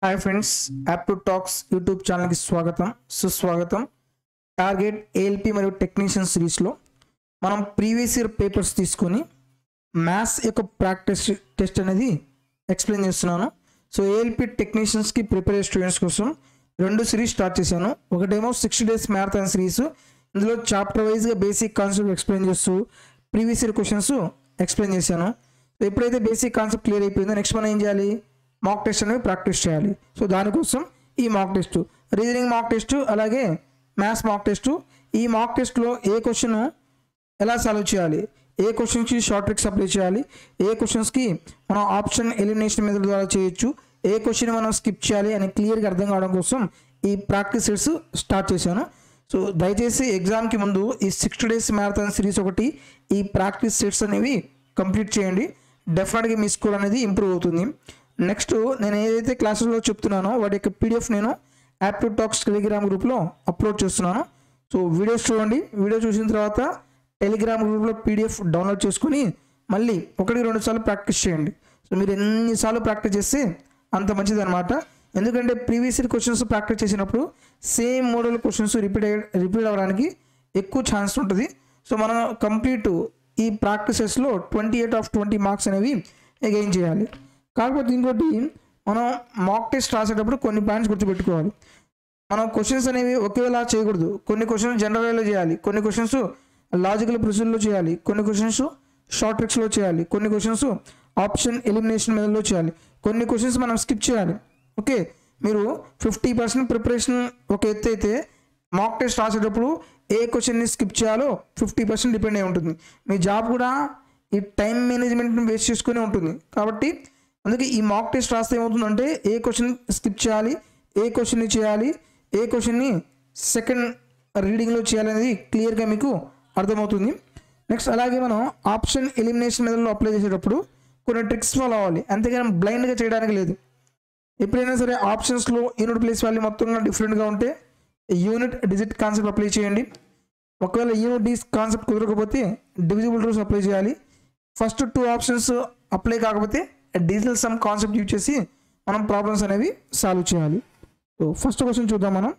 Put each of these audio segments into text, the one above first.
Hi friends app to talks YouTube ఛానల్కి స్వాగతం సుస్వాగతం టార్గెట్ ఏఎల్పి మరియు టెక్నీషియన్ సిరీస్లో మనం ప్రీవియస్ ఇయర్ పేపర్స్ తీసుకొని మ్యాథ్స్ యొక్క ప్రాక్టీస్ టెస్ట్ అనేది ఎక్స్ప్లెయిన్ చేస్తున్నాను సో ఏఎల్పి టెక్నీషియన్స్కి ప్రిపేర్ అయ్యే స్టూడెంట్స్ కోసం రెండు సిరీస్ స్టార్ట్ చేశాను ఒకటేమో సిక్స్టీ డేస్ మ్యారథాన్ సిరీస్ ఇందులో చాప్టర్ వైజ్గా బేసిక్ కాన్సెప్ట్ ఎక్స్ప్లెయిన్ చేస్తూ ప్రీవియస్ ఇయర్ క్వశ్చన్స్ ఎక్స్ప్లెయిన్ చేశాను సో ఎప్పుడైతే బేసిక్ కాన్సెప్ట్ క్లియర్ అయిపోయిందో నెక్స్ట్ మనం ఏం చేయాలి మాక్ టెస్ట్ అనేవి ప్రాక్టీస్ చేయాలి సో దానికోసం ఈ mock test reasoning mock test అలాగే మ్యాథ్స్ మాక్ టెస్ట్ ఈ మాక్ టెస్ట్లో ఏ క్వశ్చన్ ఎలా సాల్వ్ చేయాలి ఏ క్వశ్చన్స్కి షార్ట్ ట్రిక్స్ అప్లై చేయాలి ఏ క్వశ్చన్స్కి మనం ఆప్షన్ ఎలిమినేషన్ మెథడ్ ద్వారా చేయొచ్చు ఏ క్వశ్చన్ మనం స్కిప్ చేయాలి అని క్లియర్గా అర్థం కావడం కోసం ఈ ప్రాక్టీస్ సెట్స్ స్టార్ట్ చేశాను సో దయచేసి ఎగ్జామ్కి ముందు ఈ సిక్స్టీ డేస్ మ్యారథాన్ సిరీస్ ఒకటి ఈ ప్రాక్టీస్ సెట్స్ అనేవి కంప్లీట్ చేయండి డెఫినెట్గా మీ స్కోర్ అనేది ఇంప్రూవ్ అవుతుంది నెక్స్ట్ నేను ఏదైతే క్లాసెస్లో చెప్తున్నానో వాటి యొక్క పీడిఎఫ్ నేను యాప్ టు టాక్స్ టెలిగ్రామ్ గ్రూప్లో అప్లోడ్ చేస్తున్నాను సో వీడియోస్ చూడండి వీడియో చూసిన తర్వాత టెలిగ్రామ్ గ్రూప్లో పీడిఎఫ్ డౌన్లోడ్ చేసుకుని మళ్ళీ ఒకటి రెండు సార్లు ప్రాక్టీస్ చేయండి సో మీరు ఎన్నిసార్లు ప్రాక్టీస్ చేస్తే అంత మంచిది అనమాట ఎందుకంటే ప్రీవియస్ ఇయర్ క్వశ్చన్స్ ప్రాక్టీస్ చేసినప్పుడు సేమ్ మోడల్ క్వశ్చన్స్ రిపీట్ అయ్యే రిపీట్ అవ్వడానికి ఎక్కువ ఛాన్స్ ఉంటుంది సో మనం కంప్లీట్ ఈ ప్రాక్టీసెస్లో twenty eight of twenty marks అనేవి గెయిన్ చేయాలి కాకపోతే ఇంకోటి మనం మాక్ టెస్ట్ రాసేటప్పుడు కొన్ని పాయింట్స్ గుర్తుపెట్టుకోవాలి మనం క్వశ్చన్స్ అనేవి ఒకేలా చేయకూడదు కొన్ని క్వశ్చన్స్ జనరల్లో చేయాలి కొన్ని క్వశ్చన్స్ లాజికల్ ప్రొసీజర్లో చేయాలి కొన్ని క్వశ్చన్స్ షార్ట్ ట్రిక్స్లో చేయాలి కొన్ని క్వశ్చన్స్ ఆప్షన్ ఎలిమినేషన్ మెథడ్లో చేయాలి కొన్ని క్వశ్చన్స్ మనం స్కిప్ చేయాలి ఓకే మీరు ఫిఫ్టీ పర్సెంట్ ప్రిపరేషన్ ఒక ఎత్తు అయితే మాక్ టెస్ట్ రాసేటప్పుడు ఏ క్వశ్చన్ని స్కిప్ చేయాలో ఫిఫ్టీ పర్సెంట్ డిపెండ్ అయి ఉంటుంది మీ జాబ్ కూడా ఈ టైం మేనేజ్మెంట్ని వేస్ట్ చేసుకునే ఉంటుంది కాబట్టి అందుకే ఈ మాక్ టెస్ట్ రాస్తే ఏమవుతుందంటే ఏ క్వశ్చన్ స్కిప్ చేయాలి ఏ క్వశ్చన్ని చేయాలి ఏ క్వశ్చన్ని సెకండ్ రీడింగ్లో చేయాలనేది క్లియర్గా మీకు అర్థమవుతుంది నెక్స్ట్ అలాగే మనం ఆప్షన్ ఎలిమినేషన్ మెథడ్లో అప్లై చేసేటప్పుడు కొన్ని ట్రిక్స్ ఫాలో అవ్వాలి అంతేగాని బ్లైండ్గా చేయడానికి లేదు ఎప్పుడైనా సరే ఆప్షన్స్లో యూనిట్ ప్లేస్ వాల్యూ మొత్తంగా డిఫరెంట్గా ఉంటే యూనిట్ డిజిట్ కాన్సెప్ట్ అప్లై చేయండి ఒకవేళ యూనిట్ డిస్ కాన్సెప్ట్ కుదరకపోతే డివిజిబుల్ రూల్స్ అప్లై చేయాలి ఫస్ట్ టూ ఆప్షన్స్ అప్లై కాకపోతే డిజిటల్ సమ్ కాన్సెప్ట్ యూజ్ చేసి మనం ప్రాబ్లమ్స్ అనేవి సాల్వ్ చేయాలి సో ఫస్ట్ క్వశ్చన్ చూద్దాం మనం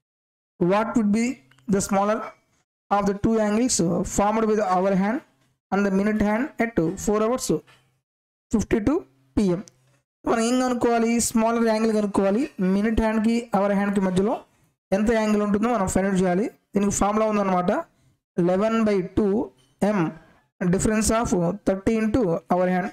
what would be the smaller of the two angles formed with hour hand and the minute hand at four hours fifty two PM మనం ఏం కనుక్కోవాలి smaller angle కనుక్కోవాలి మినిట్ హ్యాండ్కి hour హ్యాండ్కి మధ్యలో ఎంత యాంగిల్ ఉంటుందో మనం ఫైండ్ అవుట్ చేయాలి దీనికి ఫార్ములా ఉందన్నమాట eleven by two M difference of thirty into hour hand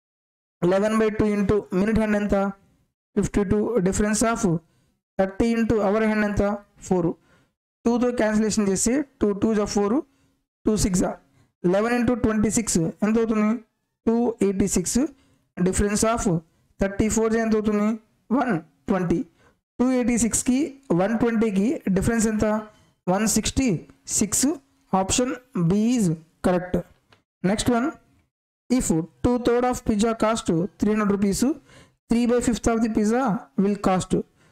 eleven by two into minute hand ఎంత fifty two difference of thirty into hour hand ఎంత ఫోర్ టూతో క్యాన్సిలేషన్ చేసి టూ టూ జా four two six eleven into twenty six ఎంత అవుతుంది two eighty six difference of thirty four ఎంత అవుతుంది one twenty two eighty సిక్స్కి వన్ ట్వంటీకి డిఫరెన్స్ ఎంత one sixty six option B is correct next one if two third of pizza cost three hundred rupees three by fifth of the pizza will cost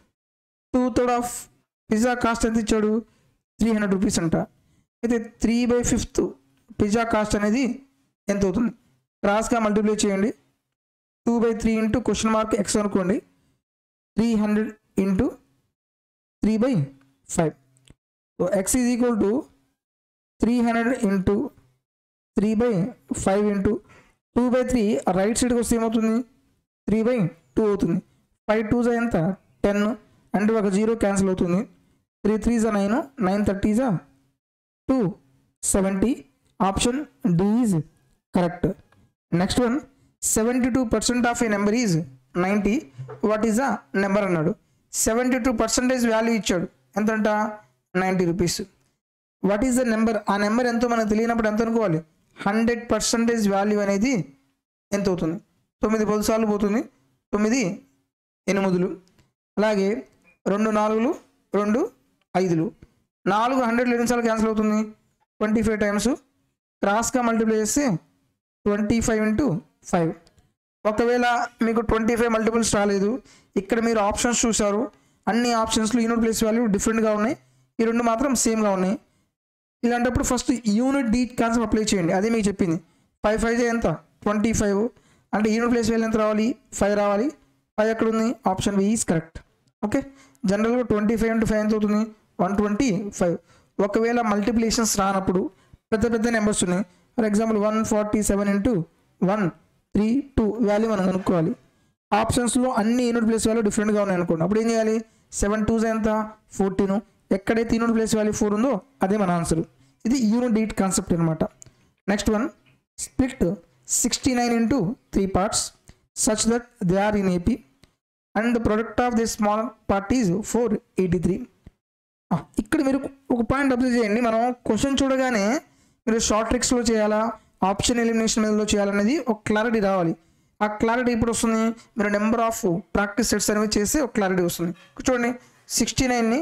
two third of pizza cost ఎంత ఇచ్చాడు three hundred rupees అంట అయితే three by fifth pizza cost అనేది ఎంత అవుతుంది క్రాస్గా multiply చేయండి two by three into question mark X అనుకోండి three hundred into three by five so X is equal to three hundred into three by five into two by three right సైడ్కి వస్తే ఏమవుతుంది three by two అవుతుంది five two జా ఎంత ten అంటే ఒక zero cancel అవుతుంది త్రీ త్రీ జా నైన్ నైన్ థర్టీ జా two seventy option D is correct next one seventy two percent of a number is ninety what is a number అన్నాడు seventy two percentage value ఇచ్చాడు ఎంతంట ninety rupees what is the number ఆ number ఎంతో మనకు తెలియనప్పుడు ఎంత అనుకోవాలి hundred percentage value అనేది ఎంత అవుతుంది తొమ్మిది పది సార్లు పోతుంది తొమ్మిది ఎనిమిదిలు అలాగే రెండు నాలుగులు రెండు ఐదులు నాలుగు హండ్రెడ్ ఎన్నిసార్లు క్యాన్సిల్ అవుతుంది ట్వంటీ ఫైవ్ టైమ్స్ క్రాస్గా మల్టిప్లై చేస్తే ట్వంటీ ఫైవ్ ఇంటూ ఫైవ్ ఒకవేళ మీకు ట్వంటీ ఫైవ్ మల్టిపుల్స్ రాలేదు ఇక్కడ మీరు ఆప్షన్స్ చూసారు అన్ని ఆప్షన్స్లో యూనిట్ ప్లేస్ వాల్యూ డిఫరెంట్గా ఉన్నాయి ఈ రెండు మాత్రం సేమ్గా ఉన్నాయి ఇలాంటప్పుడు ఫస్ట్ యూనిట్ డీ కాన్సెప్ట్ అప్లై చేయండి అదే మీకు చెప్పింది ఫైవ్ ఫైవ్ ఎంత ట్వంటీ ఫైవ్ అంటే యూనిట్ ప్లేస్ వాల్యూ ఎంత రావాలి ఫైవ్ రావాలి ఫైవ్ ఎక్కడ ఉంది option B is correct okay జనరల్గా ట్వంటీ ఫైవ్ ఇంటూ ఫైవ్ ఎంత అవుతుంది వన్ ట్వంటీ ఫైవ్ ఒకవేళ మల్టిప్లికేషన్స్ రానప్పుడు పెద్ద పెద్ద నెంబర్స్ ఉన్నాయి for example one forty seven into one three two value మనం కనుక్కోవాలి ఆప్షన్స్లో అన్ని యూనిట్ ప్లేస్ వాల్యూ డిఫరెంట్గా ఉన్నాయి అనుకోండి అప్పుడు ఏం చేయాలి సెవెన్ టూస్ ఎంత ఫోర్టీన్ ఎక్కడైతే యూనిట్ ప్లేస్ వాల్యూ ఫోర్ ఉందో అదే మన ఆన్సర్ ఇది యూనిట్ డీట్ కాన్సెప్ట్ అనమాట next one split sixty nine into three parts such that they are in AP and the product of the small part is four eighty three ఇక్కడ మీరు ఒక point observe చేయండి మనం క్వశ్చన్ చూడగానే మీరు షార్ట్ ట్రిక్స్లో చేయాలా ఆప్షన్ ఎలిమినేషన్ మీదలో చేయాలనేది ఒక క్లారిటీ రావాలి ఆ క్లారిటీ ఇప్పుడు వస్తుంది మీరు నెంబర్ ఆఫ్ ప్రాక్టీస్ సెట్స్ అనేవి చేస్తే ఒక క్లారిటీ వస్తుంది చూడండి సిక్స్టీ నైన్ని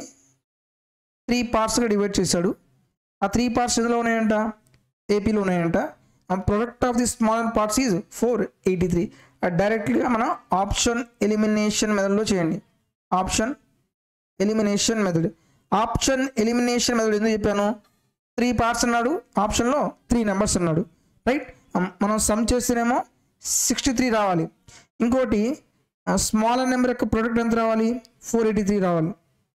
త్రీ పార్ట్స్గా డివైడ్ చేశాడు ఆ త్రీ పార్ట్స్ ఎందులో ఉన్నాయంట ఏపీలో ఉన్నాయంట product of the small parts is four eighty three డైరెక్ట్గా మన ఆప్షన్ ఎలిమినేషన్ మెథడ్లో చేయండి option elimination method option elimination method ఎందుకు చెప్పాను త్రీ పార్ట్స్ అన్నాడు ఆప్షన్లో త్రీ నెంబర్స్ అన్నాడు రైట్ మనం సమ్ చేస్తేనేమో సిక్స్టీ త్రీ రావాలి ఇంకోటి స్మాల్ నెంబర్ యొక్క ప్రొడక్ట్ ఎంత రావాలి ఫోర్ ఎయిటీ త్రీ రావాలి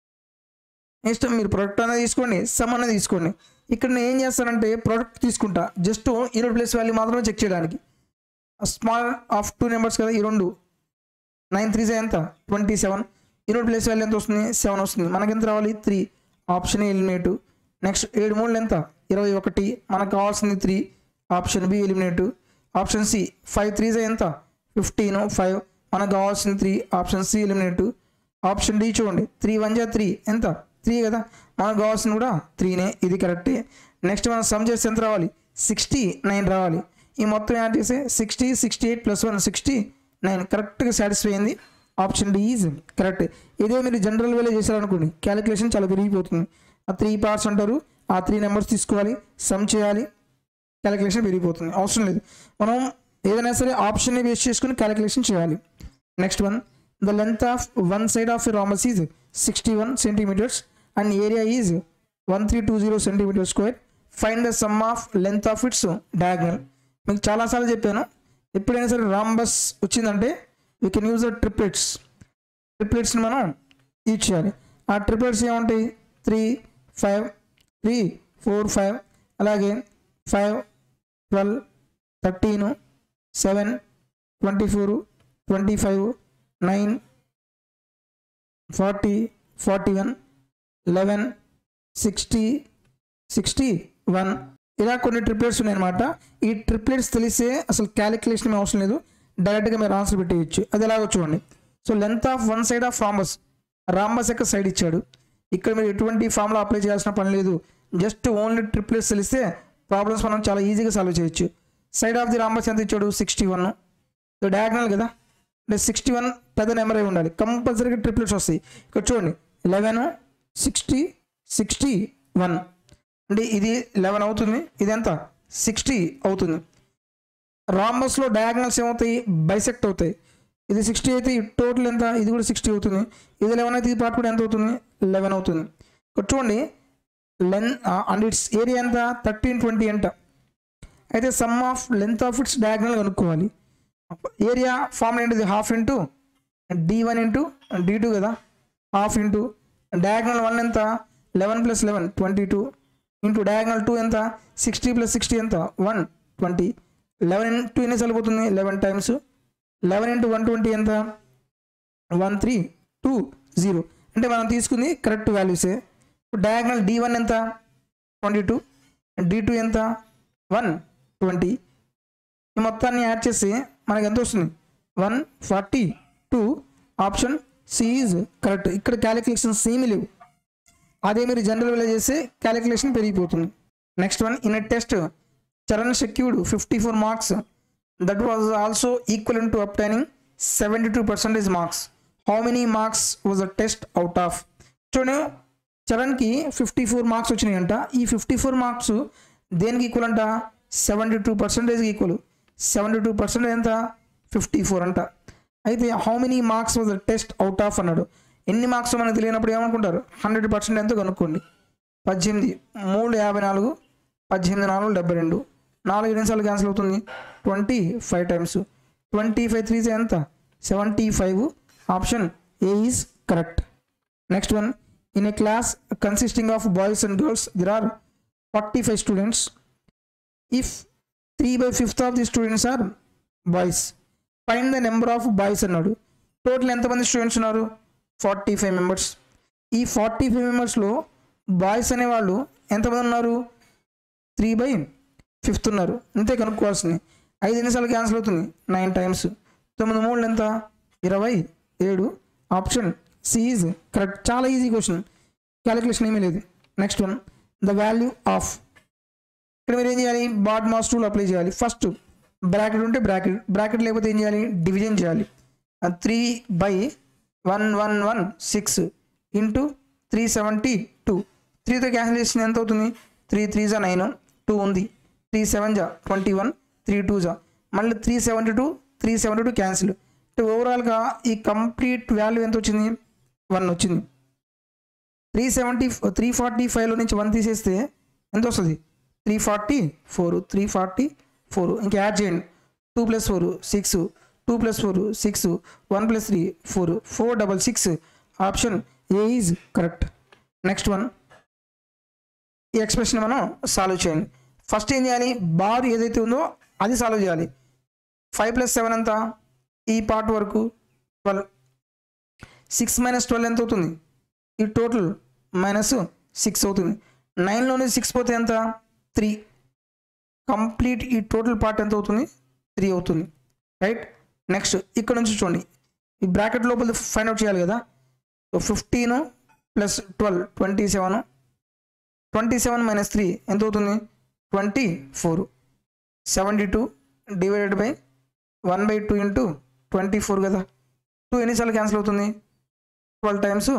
నెక్స్ట్ మీరు ప్రొడక్ట్ అనేది తీసుకోండి సమ్ అనేది తీసుకోండి ఇక్కడ నేను ఏం చేస్తానంటే ప్రొడక్ట్ తీసుకుంటా జస్ట్ యూనిట్ ప్లేస్ వాల్యూ మాత్రమే చెక్ చేయడానికి స్మాల్ ఆఫ్ టూ నెంబర్స్ కదా ఈ రెండు నైన్ త్రీ ఎంత twenty seven unit place value ఎంత వస్తుంది సెవెన్ వస్తుంది మనకి ఎంత రావాలి త్రీ ఆప్షన్ ఎలిమినేట్ నెక్స్ట్ ఏడు మూడు ఎంత ఇరవై ఒకటి మనకు కావాల్సింది three option B eliminate option C five three ఎంత ఫిఫ్టీన్ ఫైవ్ మనకు కావాల్సింది three option C eliminate option D చూడండి త్రీ వన్ జా త్రీ ఎంత త్రీ కదా మనకు కావాల్సింది కూడా త్రీనే ఇది కరెక్టే నెక్స్ట్ మనం సమ్ చేస్తే ఎంత రావాలి సిక్స్టీ నైన్ రావాలి ఈ మొత్తం యాడ్ చేస్తే sixty sixty eight plus one sixty nine కరెక్ట్గా సాటిస్ఫై అయింది ఆప్షన్ డి ఈజ్ కరెక్ట్ ఇదే మీరు జనరల్ వేలో చేశారనుకోండి క్యాలిక్యులేషన్ చాలా పెరిగిపోతుంది ఆ త్రీ పార్ట్స్ అంటారు ఆ త్రీ నెంబర్స్ తీసుకోవాలి సమ్ చేయాలి క్యాలిక్యులేషన్ పెరిగిపోతుంది అవసరం లేదు మనం ఏదైనా సరే ఆప్షన్ని బేస్ చేసుకుని క్యాలిక్యులేషన్ చేయాలి next one the length of one side of rhombus is sixty one centimetres and area is one three two zero centimetre square find the sum of length of its diagonal మీకు చాలాసార్లు చెప్పాను ఎప్పుడైనా సరే rhombus వచ్చిందంటే you can use the triplets ట్రిప్లెట్స్ని మనం use చేయాలి ఆ ట్రిప్లెట్స్ ఏముంటాయి three five three four five అలాగే five twelve thirteen seven twenty four twenty five nine forty forty one eleven sixty sixty one ఇలా కొన్ని ట్రిప్లెట్స్ ఉన్నాయన్నమాట ఈ ట్రిప్లెట్స్ తెలిసే అసలు క్యాలిక్యులేషన్ అవసరం లేదు డైరెక్ట్గా మీరు ఆన్సర్ పెట్టేయచ్చు అది ఎలాగో చూడండి so length of one side of rhombus rhombus యొక్క సైడ్ ఇచ్చాడు ఇక్కడ మీరు ఎటువంటి ఫామ్లో అప్లై చేయాల్సిన పని లేదు జస్ట్ ఓన్లీ ట్రిప్లెట్స్ తెలిస్తే ప్రాబ్లమ్స్ మనం చాలా ఈజీగా సాల్వ్ చేయొచ్చు సైడ్ ఆఫ్ ది రాంబస్ ఎంత ఇచ్చాడు సిక్స్టీ వన్ డయాగ్నల్ కదా అంటే సిక్స్టీ వన్ పెద్ద నెంబర్ అయి ఉండాలి కంపల్సరీగా ట్రిప్లెట్స్ వస్తాయి ఇక్కడ చూడండి లెవెన్ సిక్స్టీ సిక్స్టీ వన్ అంటే ఇది లెవెన్ అవుతుంది ఇది ఎంత సిక్స్టీ అవుతుంది రాంబస్లో డయాగ్నల్స్ ఏమవుతాయి బైసెక్ట్ అవుతాయి ఇది సిక్స్టీ అయితే టోటల్ ఎంత ఇది కూడా సిక్స్టీ అవుతుంది ఇది లెవెన్ అయితే ఈ పార్ట్ కూడా ఎంత అవుతుంది లెవెన్ అవుతుంది ఇక్కడ చూడండి లెన్ అండ్ ఇట్స్ ఏరియా ఎంత థర్టీన్ ట్వంటీ అంట అయితే sum of length of its diagonal కనుక్కోవాలి ఏరియా ఫార్ములా ఏంటిది half into D one into D two కదా హాఫ్ ఇంటూ డయాగ్నల్ వన్ ఎంత eleven plus eleven twenty two into diagonal two ఎంత sixty plus sixty ఎంత one twenty eleven into ఎన్ని సరిపోతుంది eleven times eleven into one twenty ఎంత one three two zero అంటే మనం తీసుకుంది కరెక్ట్ వాల్యూసే ఇప్పుడు డయాగ్నల్ డి వన్ ఎంత ట్వంటీ టూ డి టూ ఎంత వన్ ట్వంటీ ఈ మొత్తాన్ని యాడ్ చేసి మనకి ఎంత వస్తుంది one forty two option C is correct ఇక్కడ క్యాలిక్యులేషన్స్ ఏమీ లేవు అదే మీరు జనరల్ వేలో చేస్తే క్యాలిక్యులేషన్ పెరిగిపోతుంది next one in a test Charan secured fifty four marks that was also equal to obtaining seventy two percentage marks how many marks was the test out of చూడండి చరణ్కి ఫిఫ్టీ ఫోర్ మార్క్స్ వచ్చినాయంట ఈ fifty four marks దేనికి equal అంట seventy two పర్సెంటేజ్కి equal seventy two percentage ఎంత fifty four అంట అయితే how many marks was the test out of అన్నాడు ఎన్ని మార్క్స్ మనకు తెలియనప్పుడు ఏమనుకుంటారు హండ్రెడ్ పర్సెంట్ ఎంతో కనుక్కోండి పద్దెనిమిది మూడు యాభై నాలుగు పద్దెనిమిది నాలుగు డెబ్బై రెండు నాలుగు ఎన్నిసార్లు క్యాన్సిల్ అవుతుంది twenty five times twenty five three ఎంత seventy five option A is correct next one in a class consisting of boys and girls there are forty five students if three by fifth of the students are boys find the number of boys అన్నాడు total ఎంతమంది students ఉన్నారు forty five members ఈ ఫార్టీ ఫైవ్ మెంబర్స్లో బాయ్స్ అనేవాళ్ళు ఎంతమంది ఉన్నారు త్రీ బై ఫిఫ్త్ ఉన్నారు అంతే కనుక్కోవాల్సింది ఐదు ఎన్నిసార్లు క్యాన్సిల్ అవుతుంది నైన్ టైమ్స్ తొమ్మిది మూడు ఎంత ఇరవై ఏడు ఆప్షన్ సి ఈజ్ కరెక్ట్ చాలా ఈజీ క్వశ్చన్ క్యాలిక్యులేషన్ ఏమీ లేదు next one the value of ఇక్కడ మీరు ఏం చేయాలి బాడ్ మాస్ టూల్ అప్లై చేయాలి ఫస్ట్ బ్రాకెట్ ఉంటే బ్రాకెట్ బ్రాకెట్ లేకపోతే ఏం చేయాలి డివిజన్ చేయాలి three by one one one six into three seventy two త్రీతో క్యాన్సిల్ చేసిన ఎంత అవుతుంది త్రీ త్రీ జా నైన్ టూ ఉంది త్రీ సెవెన్ జా ట్వంటీ వన్ త్రీ టూ జా మళ్ళీ three seventy two three seventy two cancel అంటే ఓవరాల్గా ఈ కంప్లీట్ వాల్యూ ఎంత వచ్చింది వన్ వచ్చింది త్రీ సెవెంటీ త్రీ ఫార్టీ ఫైవ్లో నుంచి వన్ తీసేస్తే ఎంత వస్తుంది three forty four three forty four ఇంకా యాడ్ చేయండి two plus four six two plus four six one plus three four four double six option A is correct next one ఈ expression మనం solve చేయండి first ఏం చేయాలి bar ఏదైతే ఉందో అది సాల్వ్ చేయాలి ఫైవ్ ప్లస్ సెవెన్ ఎంత ఈ పార్ట్ వరకు ట్వెల్వ్ సిక్స్ మైనస్ ట్వెల్వ్ ఎంత అవుతుంది ఈ టోటల్ మైనస్ సిక్స్ అవుతుంది నైన్లోనే సిక్స్ పోతే ఎంత త్రీ కంప్లీట్ ఈ టోటల్ పార్ట్ ఎంత అవుతుంది త్రీ అవుతుంది రైట్ నెక్స్ట్ ఇక్కడ నుంచి చూడండి ఈ బ్రాకెట్ లోపల ఫైండ్ అవుట్ చేయాలి కదా so fifteen plus twelve twenty seven twenty seven minus three ఎంత అవుతుంది twenty four seventy two divided by one by two into twenty four కదా టూ ఎన్నిసార్లు క్యాన్సిల్ అవుతుంది ట్వెల్వ్ టైమ్స్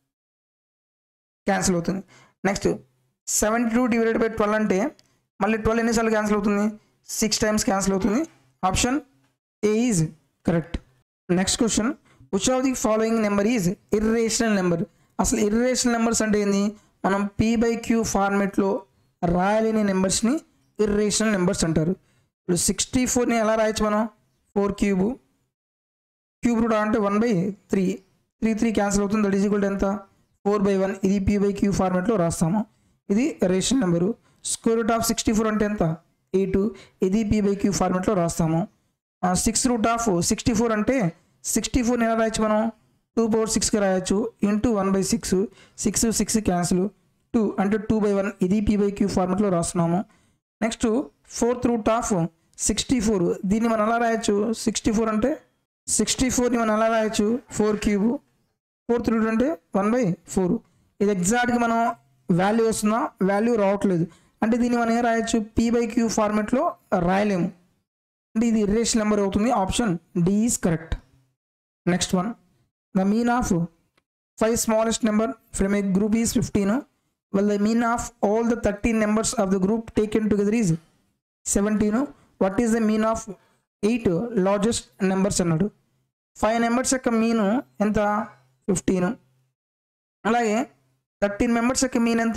క్యాన్సిల్ అవుతుంది next seventy two divided by twelve అంటే మళ్ళీ twelve ఎన్నిసార్లు cancel అవుతుంది సిక్స్ టైమ్స్ క్యాన్సిల్ అవుతుంది option A is correct next question which of the following number is irrational number అసలు ఇర్రేషనల్ నెంబర్స్ అంటే ఏంది మనం పీ బై క్యూ ఫార్మేట్లో రాయలేని నెంబర్స్ని ఇర్రేషనల్ నెంబర్స్ అంటారు ఇప్పుడు సిక్స్టీ ఫోర్ని ఎలా రాయొచ్చు మనం ఫోర్ క్యూబు క్యూబ్ రూట్ అంటే one by three three three cancel అవుతుంది దట్ ఈజ్ ఈక్వల్ ఎంత ఫోర్ బై వన్ ఇది పీ బై క్యూ ఫార్మేట్లో రాస్తాము ఇది rational number square root of sixty four అంటే ఎంత ఎయిట్ ఇది పీ బై క్యూ ఫార్మేట్లో రాస్తాము six root of sixty four అంటే సిక్స్టీ ఫోర్ని ఎలా రాయొచ్చు మనం టూ పవర్ సిక్స్కి రాయొచ్చు into one by six six six cancel two అంటే టూ బై వన్ ఇది పీ బై క్యూ ఫార్మేట్లో రాస్తున్నాము next fourth root of sixty four దీన్ని మనం ఎలా రాయొచ్చు సిక్స్టీ ఫోర్ అంటే సిక్స్టీ ఫోర్ని మనం ఎలా రాయొచ్చు ఫోర్ క్యూబ్ ఫోర్త్ రూట్ అంటే వన్ బై ఫోర్ ఇది ఎగ్జాక్ట్గా మనం వాల్యూ వస్తుందా వాల్యూ రావట్లేదు అంటే దీన్ని మనం ఏం రాయొచ్చు పీ బై క్యూ ఫార్మెట్లో రాయలేము అంటే ఇది ఇర్రేషన్ నెంబర్ అవుతుంది option D is correct next one the mean of five smallest number from a group is fifteen well the mean of all the thirteen numbers of the group taken together is seventeen what is the mean of eight largest numbers అన్నాడు five numbers యొక్క mean ఎంత fifteen అలాగే thirteen members యొక్క mean ఎంత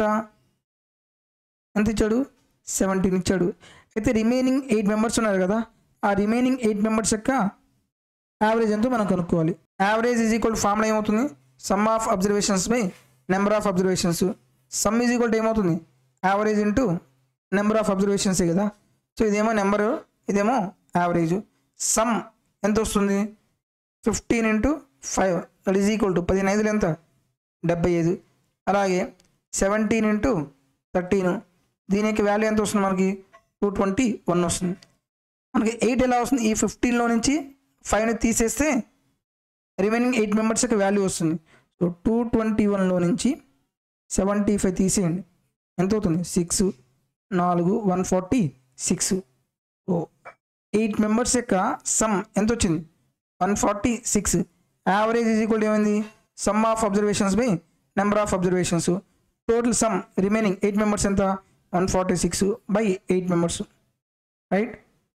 ఎంత ఇచ్చాడు seventeen ఇచ్చాడు అయితే రిమైనింగ్ ఎయిట్ మెంబర్స్ ఉన్నారు కదా ఆ రిమైనింగ్ ఎయిట్ మెంబర్స్ యొక్క యావరేజ్ ఎంతో మనం కనుక్కోవాలి యావరేజ్ ఈజ్ ఈక్వల్ ఫార్ములా ఏమవుతుంది sum of observations by number of observations sum is equal ఏమవుతుంది యావరేజ్ ఇంటూ నెంబర్ ఆఫ్ అబ్జర్వేషన్సే కదా సో ఇదేమో నెంబరు ఇదేమో యావరేజ్ సమ్ ఎంత వస్తుంది fifteen into five that is equal to పదిహేను ఐదులు ఎంత డెబ్బై ఐదు అలాగే సెవెంటీన్ ఇంటూ థర్టీన్ దీనికి వాల్యూ ఎంత వస్తుంది మనకి టూ ట్వంటీ వన్ వస్తుంది మనకి ఎయిట్ ఎలా వస్తుంది ఈ ఫిఫ్టీన్లో నుంచి ఫైవ్ని తీసేస్తే రిమైనింగ్ ఎయిట్ మెంబర్స్కి వాల్యూ వస్తుంది సో టూ ట్వంటీ వన్లో నుంచి సెవెంటీ ఫైవ్ తీసేయండి ఎంత అవుతుంది సిక్స్ నాలుగు one forty six so eight members యొక్క సమ్ ఎంత వచ్చింది one forty six average is equal ఏమైంది sum of observations by number of observations total sum remaining eight members ఎంత one forty six by eight members right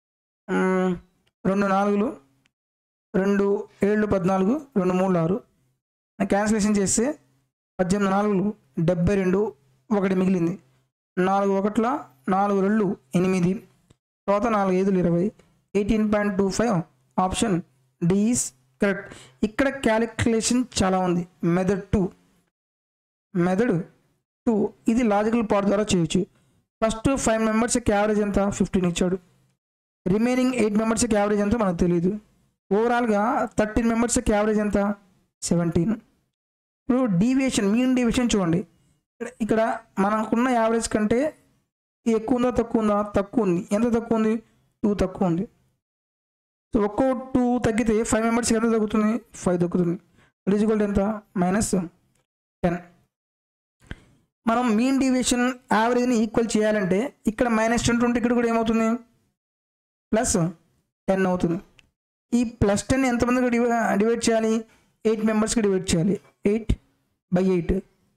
రెండు నాలుగులు రెండు ఏళ్ళు పద్నాలుగు రెండు మూడు ఆరు క్యాన్సిలేషన్ చేస్తే పద్దెనిమిది నాలుగులు డెబ్బై రెండు ఒకటి మిగిలింది నాలుగు ఒకట్ల నాలుగు రెండు ఎనిమిది తర్వాత నాలుగు ఐదులు ఇరవై eighteen point two five option D is correct ఇక్కడ క్యాలిక్యులేషన్ చాలా ఉంది మెథడ్ టూ మెథడ్ టూ ఇది లాజికల్ పార్ట్ ద్వారా చేయొచ్చు ఫస్ట్ ఫైవ్ మెంబర్స్కి యావరేజ్ ఎంత ఫిఫ్టీన్ ఇచ్చాడు రిమైనింగ్ ఎయిట్ మెంబర్స్కి యావరేజ్ ఎంత మనకు తెలియదు ఓవరాల్గా థర్టీన్ మెంబర్స్కి యావరేజ్ ఎంత సెవెంటీన్ ఇప్పుడు డీవియేషన్ మీన్ డీవియేషన్ చూడండి ఇక్కడ- ఇక్కడ మనకున్న యావరేజ్ కంటే ఎక్కువ ఉందా తక్కువ ఉందా తక్కువ ఉంది ఎంత తక్కువ ఉంది టూ తక్కువ ఉంది సో ఒక్కో టూ తగ్గితే ఫైవ్ మెంబర్స్కి ఎంత తగ్గుతుంది ఫైవ్ తగ్గుతుంది ఈక్వల్ ఎంత మైనస్ టెన్ మనం మీన్ డీవియేషన్ యావరేజ్ని ఈక్వల్ చేయాలంటే ఇక్కడ మైనస్ టెన్ ఉంటే ఇక్కడ కూడా ఏమవుతుంది ప్లస్ టెన్ అవుతుంది ఈ ప్లస్ టెన్ ఎంతమందికి డివై డివైడ్ చేయాలి ఎయిట్ మెంబర్స్కి డివైడ్ చేయాలి ఎయిట్ బై ఎయిట్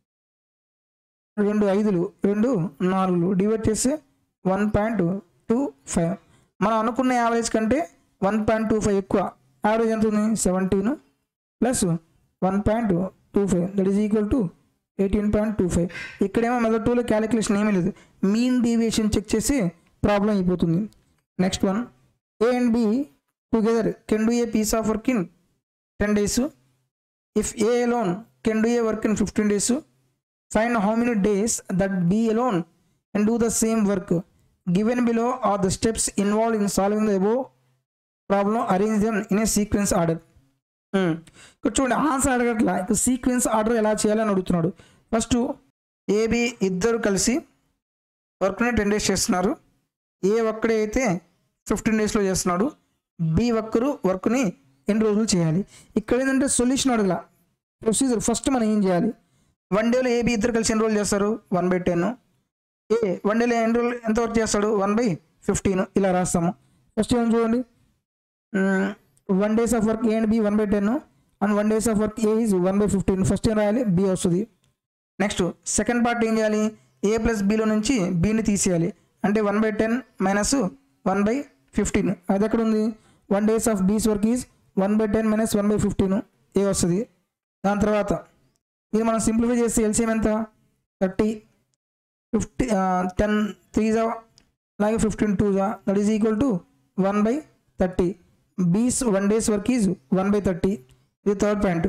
రెండు ఐదులు రెండు నాలుగులు డివైడ్ చేస్తే వన్ పాయింట్ టూ ఫైవ్ మనం అనుకున్న యావరేజ్ కంటే వన్ పాయింట్ టూ ఫైవ్ ఎక్కువ యావరేజ్ ఎంత ఉంది seventeen plus one point two five that is equal to eighteen point two five ఇక్కడేమో మెథడ్ టూలో క్యాలిక్యులేషన్ ఏమీ లేదు మీన్ డీవియేషన్ చెక్ చేసి ప్రాబ్లం అయిపోతుంది next one A and B together can do a piece of work in ten days if A alone can do a work in fifteen days find how many days that B alone can do the same work. Given below are the steps involved in solving the above problem. Arrange them in a sequence order. Hmm. ఇక్కడ చూడండి answer అడగట్లా ఇక్కడ sequence order ఎలా చేయాలని అడుగుతున్నాడు first AB ఇద్దరు కలిసి వర్క్ని ten days చేస్తున్నారు ఏ ఒక్కడే అయితే ఫిఫ్టీన్ డేస్లో చేస్తున్నాడు బి ఒక్కరు వర్క్ని ఎన్ని రోజులు చేయాలి ఇక్కడ ఏంటంటే సొల్యూషన్ అడగల ప్రొసీజర్ ఫస్ట్ మనం ఏం చేయాలి వన్ డేలో ఏబి ఇద్దరు కలిసి ఎన్ని రోజులు చేస్తారు one by ten A one డేలో ఎన్ని రోజులు ఎంత వర్క్ చేస్తాడు వన్ బై ఫిఫ్టీన్ ఇలా రాస్తాము ఫస్ట్ ఏం చూడండి one days of work A and B one by ten and one days of work A is one by fifteen first ఏం రాయాలి బి వస్తుంది నెక్స్ట్ సెకండ్ పార్ట్ ఏం చేయాలి ఏ ప్లస్ బిలో నుంచి బిని తీసేయాలి అంటే one by ten minus one by fifteen అది ఎక్కడ ఉంది one days of B's work is one by ten minus one by fifteen ఏ వస్తుంది దాని తర్వాత ఇది మనం సింప్లిఫై చేస్తే ఎల్సిఎం ఎంత థర్టీ ఫిఫ్టీ టెన్ త్రీ జా అలాగే ఫిఫ్టీన్ టూ జా that is equal to one by thirty B's one days work is one by thirty ఇది third point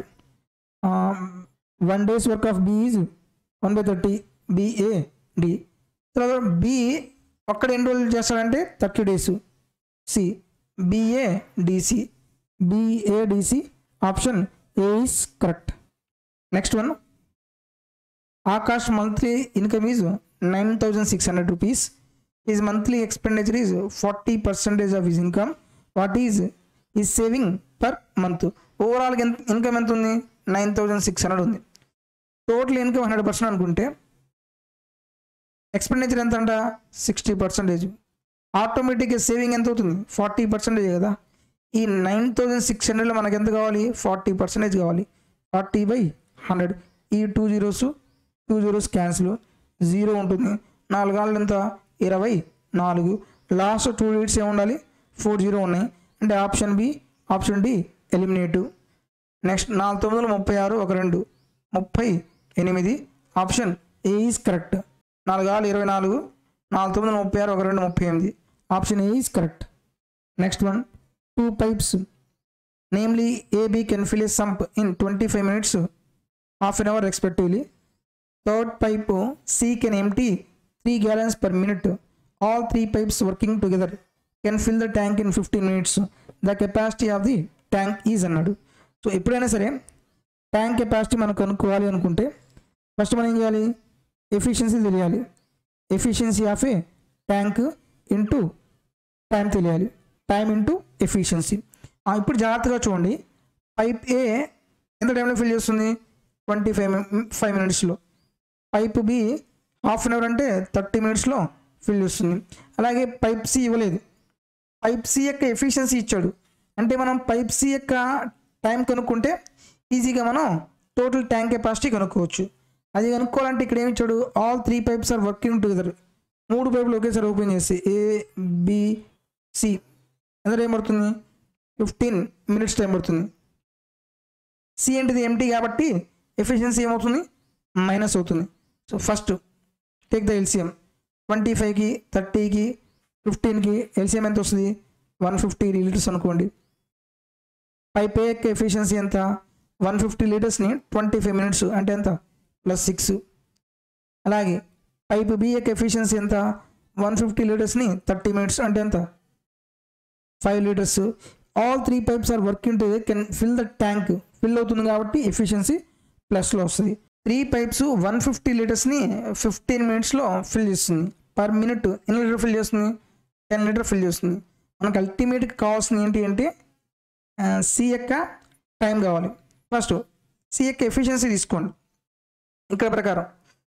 one days work of B is one by thirty B A D తర్వాత B ఒక్కడ ఎన్ని రోజులు చేస్తాడంటే thirty days C B A D C B A D C option A is correct next one Akash monthly income is nine thousand six hundred rupees is monthly expenditure is forty percentage of his income what is is saving per month overall income ఎంత ఉంది nine thousand six hundred ఉంది total income hundred percent అనుకుంటే expenditure ఎంత అంట sixty percentage ఆటోమేటిక్గా saving ఎంత అవుతుంది forty percentage కదా ఈ నైన్ థౌజండ్ సిక్స్ హండ్రెడ్లో మనకి ఎంత కావాలి ఫార్టీ పర్సెంటేజ్ కావాలి ఫార్టీ బై హండ్రెడ్ ఈ two zeros two zeros cancel zero ఉంటుంది నాలుగు ఆళ్ళు ఎంత ఇరవై నాలుగు లాస్ట్ టూ డేట్స్ ఏమి ఉండాలి ఫోర్ జీరో ఉన్నాయి అంటే option B option D eliminate next నాలుగు తొమ్మిది ముప్పై ఆరు ఒక రెండు ముప్పై ఎనిమిది ఆప్షన్ ఏ ఈజ్ కరెక్ట్ నాలుగు ఆరు ఇరవై నాలుగు నాలుగు తొమ్మిది ముప్పై ఆరు ఒక రెండు ముప్పై ఎనిమిది option A is correct next one two pipes namely A B can fill a sump in twenty five minutes half an hour respectively third pipe C can empty three gallons per minute all three pipes working together can fill the tank in fifteen minutes the capacity of the tank is అన్నాడు so ఎప్పుడైనా సరే tank capacity మనం కనుక్కోవాలి అనుకుంటే first మనం ఏం చేయాలి efficiency తెలియాలి efficiency of a tank into time తెలియాలి టైం ఇంటూ ఎఫిషియన్సీ ఇప్పుడు జాగ్రత్తగా చూడండి పైప్ ఏ ఎంత టైంలో ఫిల్ చేస్తుంది ట్వంటీ ఫైవ్ ఫైవ్ మినిట్స్లో pipe B half an hour అంటే థర్టీ మినిట్స్లో ఫిల్ చేస్తుంది అలాగే పైప్ సి ఇవ్వలేదు పైప్ సి యొక్క ఎఫిషియన్సీ ఇచ్చాడు అంటే మనం పైప్ సి యొక్క టైం కనుక్కుంటే ఈజీగా మనం టోటల్ ట్యాంక్ కెపాసిటీ కనుక్కోవచ్చు అది కనుక్కోవాలంటే ఇక్కడ ఏమి ఇచ్చాడు all three pipes are working together మూడు పైపులు ఒకేసారి ఓపెన్ చేసి ఏ బి సి ఎంత టైం పడుతుంది ఫిఫ్టీన్ మినిట్స్ టైం పడుతుంది సి ఏంటిది ఎంటీ కాబట్టి ఎఫిషియన్సీ ఏమవుతుంది మైనస్ అవుతుంది so first take the LCM twenty ఫైవ్కి థర్టీకి ఫిఫ్టీన్కి ఎల్సిఎం ఎంత వస్తుంది వన్ ఫిఫ్టీ లీటర్స్ అనుకోండి పైప్ ఏ యొక్క ఎఫిషియన్సీ ఎంత వన్ ఫిఫ్టీ లీటర్స్ని ట్వంటీ ఫైవ్ మినిట్స్ అంటే ఎంత ప్లస్ సిక్స్ అలాగే పైప్ బి యొక్క ఎఫిషియన్సీ ఎంత వన్ ఫిఫ్టీ లీటర్స్ని థర్టీ మినిట్స్ అంటే ఎంత five litres all three pipes are working to can fill the tank fill అవుతుంది కాబట్టి ఎఫిషియన్సీ ప్లస్లో వస్తుంది త్రీ పైప్స్ వన్ ఫిఫ్టీ లీటర్స్ని ఫిఫ్టీన్ మినిట్స్లో ఫిల్ చేస్తుంది పర్ మినిట్ ఎన్ని లీటర్ ఫిల్ చేస్తుంది టెన్ లీటర్ ఫిల్ చేస్తుంది మనకు అల్టిమేట్గా కావాల్సింది ఏంటి అంటే సి యొక్క టైం కావాలి ఫస్ట్ సి యొక్క ఎఫిషియన్సీ తీసుకోండి ఇక్కడ ప్రకారం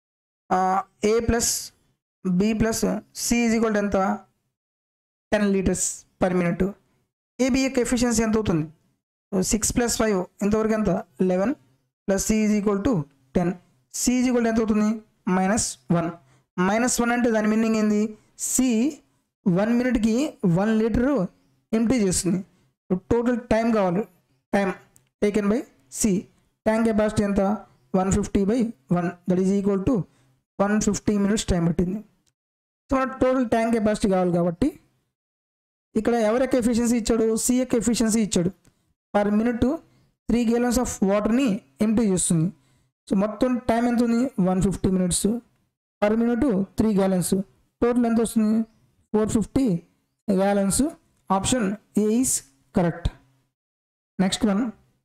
A plus B plus C is equal ఎంత ten litres per minute A B యొక్క ఎఫిషియన్సీ ఎంత అవుతుంది సిక్స్ ప్లస్ ఫైవ్ ఎంతవరకు ఎంత eleven plus C is equal to ten C is equal ఎంత అవుతుంది మైనస్ వన్ మైనస్ వన్ అంటే దాని మీనింగ్ ఏంది సి వన్ మినిట్కి వన్ లీటరు ఎంటీ చేస్తుంది టోటల్ టైం కావాలి time taken by C tank capacity ఎంత one fifty by one that is equal to one fifty minutes time పట్టింది సో మనకు total tank capacity కావాలి కాబట్టి ఇక్కడ ఎవరి యొక్క ఎఫిషియన్సీ ఇచ్చాడు సి యొక్క ఎఫిషియన్సీ ఇచ్చాడు per minute three gallons of వాటర్ని ఎంటీ చేస్తుంది సో మొత్తం టైం ఎంత ఉంది one fifty minutes per minute three gallons total ఎంత వస్తుంది four fifty gallons option A is correct next one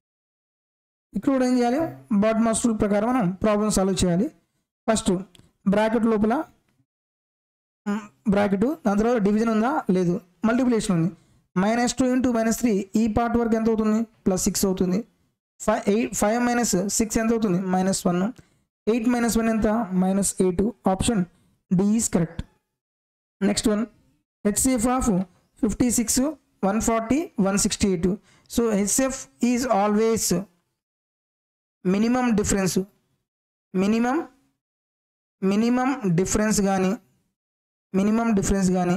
ఇక్కడ కూడా ఏం చేయాలి బాట్ మాస్టర్ ప్రకారం మనం ప్రాబ్లమ్ సాల్వ్ చేయాలి ఫస్ట్ బ్రాకెట్ లోపల బ్రాకెట్ దాని తర్వాత డివిజన్ ఉందా లేదు మల్టిప్లికేషన్ ఉంది minus two into minus three ఈ పార్ట్ వరకు ఎంత అవుతుంది ప్లస్ సిక్స్ అవుతుంది five eight five minus six ఎంత అవుతుంది minus one eight minus one ఎంత minus eight option D is correct next one HCF of fifty six one forty one sixty eight so HCF is always minimum difference minimum minimum difference కానీ minimum difference కానీ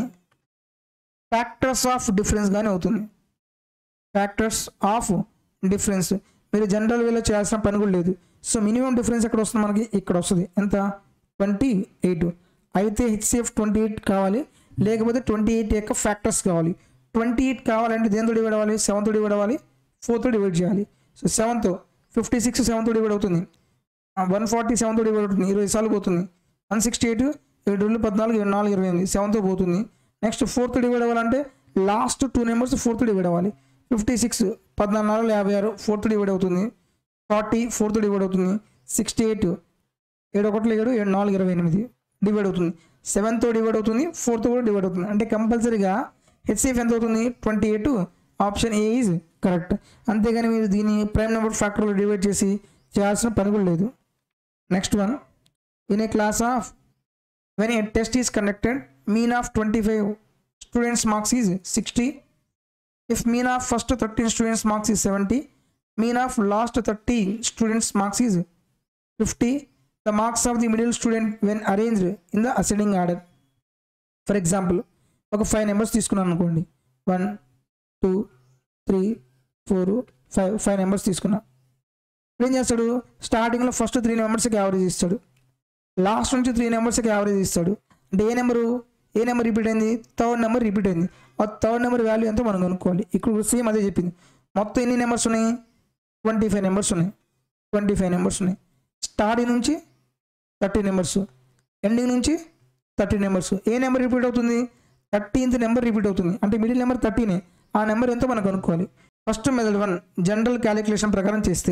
factors of difference కానీ అవుతుంది factors of difference మీరు general వేలో చేయాల్సిన పని కూడా లేదు సో మినిమం డిఫరెన్స్ ఎక్కడ వస్తుంది మనకి ఇక్కడ వస్తుంది ఎంత ట్వంటీ ఎయిట్ అయితే హెచ్సిఎఫ్ ట్వంటీ ఎయిట్ కావాలి లేకపోతే ట్వంటీ ఎయిట్ యొక్క ఫ్యాక్టర్స్ కావాలి ట్వంటీ ఎయిట్ కావాలంటే దేంతో డివైడ్ అవ్వాలి సెవెన్తో డివైడ్ అవ్వాలి ఫోర్తో డివైడ్ చేయాలి సో సెవెన్తో ఫిఫ్టీ సిక్స్ సెవెన్తో డివైడ్ అవుతుంది వన్ ఫార్టీ సెవెన్తో డివైడ్ అవుతుంది ఇరవై సార్లు పోతుంది వన్ సిక్స్టీ ఎయిట్ ఏడు రెండు పద్నాలుగు ఏడు నాలుగు ఇరవై ఎనిమిది సెవెన్తో పోతుంది నెక్స్ట్ ఫోర్త్ డివైడ్ అవ్వాలంటే last two numbers fourth divide అవ్వాలి ఫిఫ్టీ సిక్స్ పద్నాలుగు నాలుగు యాభై ఆరు ఫోర్త్ డివైడ్ అవుతుంది ఫార్టీ ఫోర్త్ డివైడ్ అవుతుంది సిక్స్టీ ఎయిట్ ఏడు ఒకటి ఏడు ఏడు నాలుగు ఇరవై ఎనిమిది డివైడ్ అవుతుంది సెవెన్తో డివైడ్ అవుతుంది ఫోర్త్ కూడా డివైడ్ అవుతుంది అంటే కంపల్సరీగా హెచ్సిఎఫ్ ఎంత అవుతుంది twenty eight option A is correct అంతేగాని మీరు దీన్ని ప్రైమ్ నెంబర్ ఫ్యాక్టర్లో డివైడ్ చేసి చేయాల్సిన పని కూడా లేదు next one in a class of when a test is conducted mean of twenty five students marks is sixty if mean of first thirteen students marks is seventy mean of last thirty students marks is fifty the marks of the middle student when arranged in the ascending order for example ఒక five numbers తీసుకున్నాను అనుకోండి one two three four five five numbers తీసుకున్నా ఇప్పుడు ఏం చేస్తాడు స్టార్టింగ్లో first three నెంబర్స్కి average ఇస్తాడు లాస్ట్ నుంచి త్రీ నెంబర్స్కి యావరేజ్ ఇస్తాడు అంటే ఏ నెంబరు ఏ నెంబర్ రిపీట్ అయింది థర్డ్ నెంబర్ రిపీట్ అయింది ఆ థర్డ్ నెంబర్ వాల్యూ ఎంతో మనం కనుక్కోవాలి ఇక్కడ సేమ్ అదే చెప్పింది మొత్తం ఎన్ని నెంబర్స్ ఉన్నాయి ట్వంటీ ఫైవ్ నెంబర్స్ ఉన్నాయి ట్వంటీ ఫైవ్ నెంబర్స్ ఉన్నాయి స్టార్టింగ్ నుంచి థర్టీ నెంబర్స్ ఎండింగ్ నుంచి థర్టీ నెంబర్స్ ఏ నెంబర్ రిపీట్ అవుతుంది థర్టీన్త్ నెంబర్ రిపీట్ అవుతుంది అంటే మిడిల్ నెంబర్ థర్టీనే ఆ నెంబర్ ఎంతో మనం కనుక్కోవాలి first method one general calculation ప్రకారం చేస్తే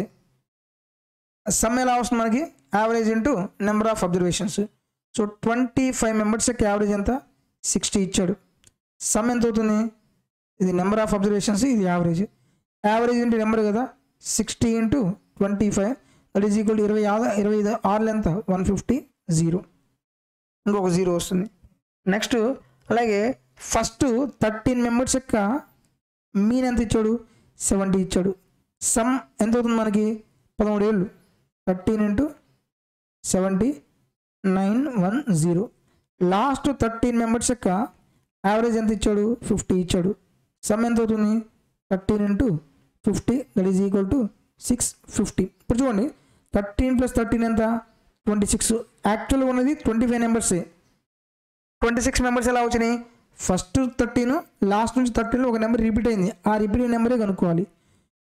సమ్ ఎలా వస్తుంది మనకి average into number of observations so twenty five మెంబర్స్కి యావరేజ్ ఎంత సిక్స్టీ ఇచ్చాడు సమ్ ఎంత అవుతుంది ఇది నెంబర్ ఆఫ్ అబ్జర్వేషన్స్ ఇది యావరేజ్ యావరేజ్ ఇంటూ నెంబర్ కదా sixty into twenty five that is equal ఇరవై ఆరు ఇరవై ఐదు ఆరులు ఎంత వన్ ఫిఫ్టీ జీరో ఇంకొక జీరో వస్తుంది నెక్స్ట్ అలాగే ఫస్ట్ థర్టీన్ మెంబర్స్ యొక్క మీన్ ఎంత ఇచ్చాడు సెవెంటీ ఇచ్చాడు సమ్ ఎంత అవుతుంది మనకి పదమూడు ఏళ్ళు thirteen into seventy nine one zero last thirteen members యొక్క యావరేజ్ ఎంత ఇచ్చాడు ఫిఫ్టీ ఇచ్చాడు సమ్ ఎంత అవుతుంది thirteen into fifty that is equal to six fifty ఇప్పుడు చూడండి థర్టీన్ ప్లస్ థర్టీన్ ఎంత ట్వంటీ సిక్స్ యాక్చువల్గా ఉన్నది ట్వంటీ ఫైవ్ నెంబర్సే ట్వంటీ సిక్స్ మెంబర్స్ ఎలా వచ్చినాయి ఫస్ట్ థర్టీన్ లాస్ట్ నుంచి థర్టీన్లో ఒక నెంబర్ రిపీట్ అయింది ఆ రిపీట్ నెంబరే కనుక్కోవాలి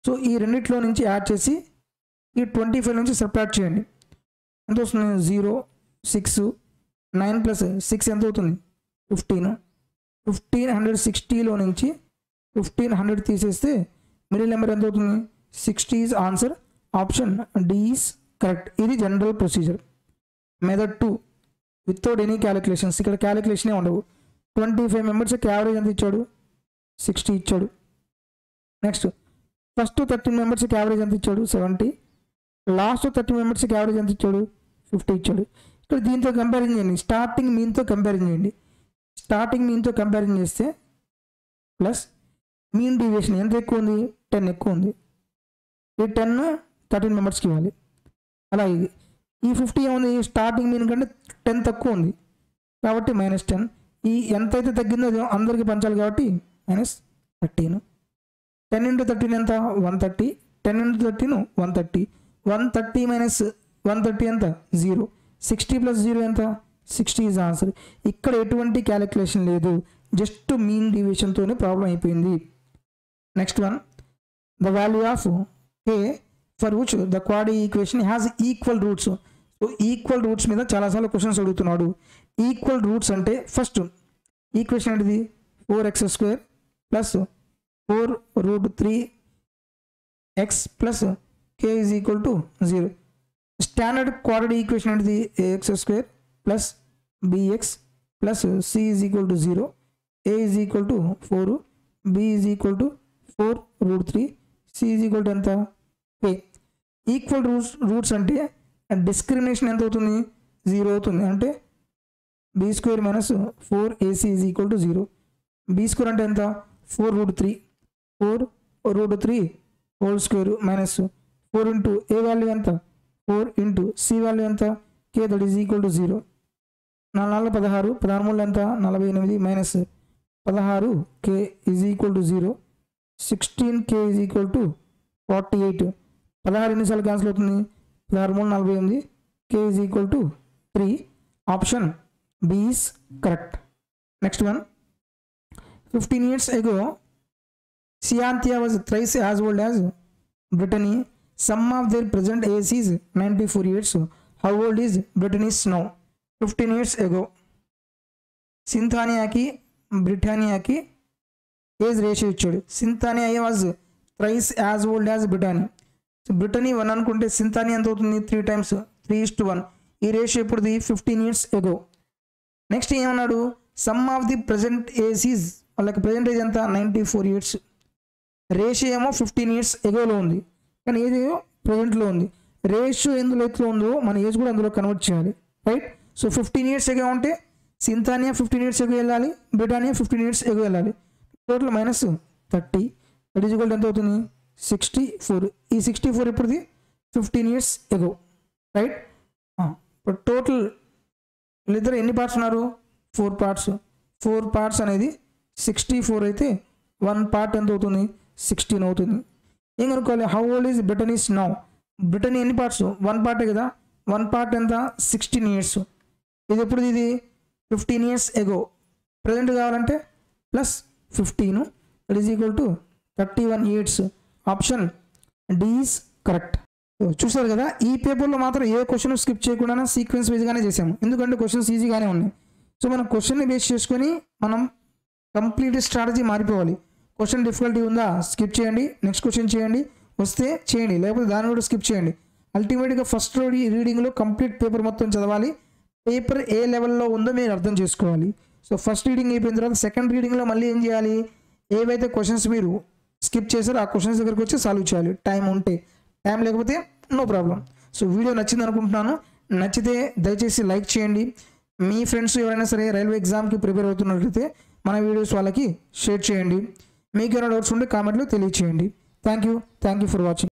సో ఈ రెండిట్లో నుంచి యాడ్ చేసి ఈ ట్వంటీ ఫైవ్ నుంచి సబ్ట్రాక్ట్ చేయండి ఎంత వస్తుంది zero six nine plus six ఎంత అవుతుంది ఫిఫ్టీన్ ఫిఫ్టీన్ హండ్రెడ్ సిక్స్టీలో నుంచి ఫిఫ్టీన్ హండ్రెడ్ తీసేస్తే మిడిల్ నెంబర్ ఎంత అవుతుంది sixty is answer option D is correct ఇది general procedure method two without any calculations ఇక్కడ క్యాలిక్యులేషనే ఉండవు ట్వంటీ ఫైవ్ మెంబర్స్కి యావరేజ్ ఎంత ఇచ్చాడు సిక్స్టీ ఇచ్చాడు నెక్స్ట్ ఫస్ట్ థర్టీన్ మెంబర్స్కి యావరేజ్ ఎంత ఇచ్చాడు సెవెంటీ లాస్ట్ థర్టీ మెంబర్స్కి యావరేజ్ ఎంత ఇచ్చాడు ఫిఫ్టీ ఇచ్చాడు ఇక్కడ దీంతో కంపారిజన్ చేయండి స్టార్టింగ్ మీన్తో కంపారిజన్ చేయండి స్టార్టింగ్ మీన్తో కంపారిజన్ చేస్తే ప్లస్ మీన్ డివియేషన్ ఎంత ఎక్కువ ఉంది టెన్ ఎక్కువ ఉంది ఈ టెన్ థర్టీన్ మెంబర్స్కి ఇవ్వాలి అలాగే ఈ ఫిఫ్టీ ఏముంది స్టార్టింగ్ మీన్ కంటే టెన్ తక్కువ ఉంది కాబట్టి మైనస్ టెన్ ఈ ఎంత అయితే తగ్గిందో అది అందరికీ పంచాలి కాబట్టి minus thirteen ten into thirteen ఎంత one thirty ten into thirteen one thirty one thirty minus one thirty ఎంత జీరో సిక్స్టీ ప్లస్ జీరో ఎంత సిక్స్టీ ఈజ్ ఆన్సర్ ఇక్కడ ఎటువంటి క్యాలిక్యులేషన్ లేదు జస్ట్ మీన్ డివిజన్తోనే ప్రాబ్లం అయిపోయింది next one the value of a for which the క్వాడీ equation has equal roots so equal roots మీద చాలాసార్లు క్వశ్చన్స్ అడుగుతున్నాడు ఈక్వల్ రూట్స్ అంటే ఫస్ట్ ఈక్వేషన్ ఏంటిది four x square plus four root three x plus k is equal to zero standard quadratic equation ఏంటిది a x square plus b x plus C is equal to zero a is equal to four b is equal to four root three c is equal to ఎంత a equal roots roots అంటే discrimination ఎంత అవుతుంది zero అవుతుంది అంటే b square minus four a c is equal to zero b square అంటే ఎంత four root three four root three whole square minus four into a value ఎంత four into c value ఎంత k that is equal to zero నాలుగు నాలుగు పదహారు పదహారు మూడు ఎంత నలభై ఎనిమిది మైనస్ పదహారు k is equal to zero sixteen k is equal to forty eight పదహారు ఎన్నిసార్లు క్యాన్సిల్ అవుతుంది పదహారు మూడు నలభై ఎనిమిది k is equal to three option b is correct next one fifteen years ago Cynthia was thrice as old as Brittany sum of their present age is ninety four years how old is Brittany's now fifteen years ago సింథానియాకి బ్రిటానియాకి age ratio ఇచ్చాడు Cynthia was thrice as old as Brittany so Brittany one అనుకుంటే Cynthia ఎంత అవుతుంది three times three is two one ఈ ratio ఇప్పుడుది fifteen years ago next ఏమన్నాడు sum of the present age is వాళ్ళకి ప్రజెంట్ ఏజ్ ఎంత ninety four years ratio ఏమో fifteen years ఎగోలో ఉంది కానీ ఏజ్ ప్రజెంట్లో ఉంది రేషియో ఎందులో ఎత్తులో ఉందో మన ఏజ్ కూడా అందులో కన్వర్ట్ చేయాలి right so fifteen years ago ఉంటే సింథానియా ఫిఫ్టీన్ ఇయర్స్ ఎగో వెళ్ళాలి బ్రిటానియా ఫిఫ్టీన్ ఇయర్స్ ఎగో వెళ్ళాలి total minus thirty that is ఎంత అవుతుంది సిక్స్టీ ఫోర్ ఈ సిక్స్టీ ఫోర్ ఇప్పుడుది ఫిఫ్టీన్ ఇయర్స్ ఎగో రైట్ ఇప్పుడు టోటల్ వీళ్ళిద్దరు ఎన్ని పార్ట్స్ ఉన్నారు ఫోర్ పార్ట్స్ ఫోర్ పార్ట్స్ అనేది సిక్స్టీ ఫోర్ అయితే వన్ పార్ట్ ఎంత అవుతుంది సిక్స్టీన్ అవుతుంది ఏం కనుక్కోవాలి how old is Britain is now Britain ఎన్ని పార్ట్స్ వన్ పార్టే కదా వన్ పార్ట్ ఎంత సిక్స్టీన్ ఇయర్స్ ఇది ఎప్పుడు ఇది ఫిఫ్టీన్ ఇయర్స్ ఎగో ప్రజెంట్ కావాలంటే plus fifteen that is equal to thirty one years option D is correct చూసారు కదా ఈ పేపర్లో మాత్రం ఏ క్వశ్చన్ స్కిప్ చేయకుండా సీక్వెన్స్ వైజ్గానే చేసాము ఎందుకంటే క్వశ్చన్స్ ఈజీగానే ఉన్నాయి సో మనం క్వశ్చన్ని బేస్ చేసుకొని మనం కంప్లీట్ స్ట్రాటజీ మారిపోవాలి క్వశ్చన్ డిఫికల్టీ ఉందా స్కిప్ చేయండి నెక్స్ట్ క్వశ్చన్ చేయండి వస్తే చేయండి లేకపోతే దాన్ని కూడా స్కిప్ చేయండి అల్టిమేట్గా ఫస్ట్ రీడింగ్లో కంప్లీట్ పేపర్ మొత్తం చదవాలి పేపర్ ఏ లెవెల్లో ఉందో మీరు అర్థం చేసుకోవాలి సో ఫస్ట్ రీడింగ్ అయిపోయిన తర్వాత సెకండ్ రీడింగ్లో మళ్ళీ ఏం చేయాలి ఏవైతే క్వశ్చన్స్ మీరు స్కిప్ చేశారో ఆ క్వశ్చన్స్ దగ్గరికి వచ్చి సాల్వ్ చేయాలి టైం ఉంటే టైం లేకపోతే నో ప్రాబ్లం సో వీడియో నచ్చింది అనుకుంటున్నాను నచ్చితే దయచేసి లైక్ చేయండి మీ ఫ్రెండ్స్ ఎవరైనా సరే రైల్వే ఎగ్జామ్కి ప్రిపేర్ అవుతున్నట్లయితే మన వీడియోస్ వాళ్ళకి షేర్ చేయండి మీకు ఏమైనా డౌట్స్ ఉంటే కామెంట్లో తెలియచేయండి thank you thank you for watching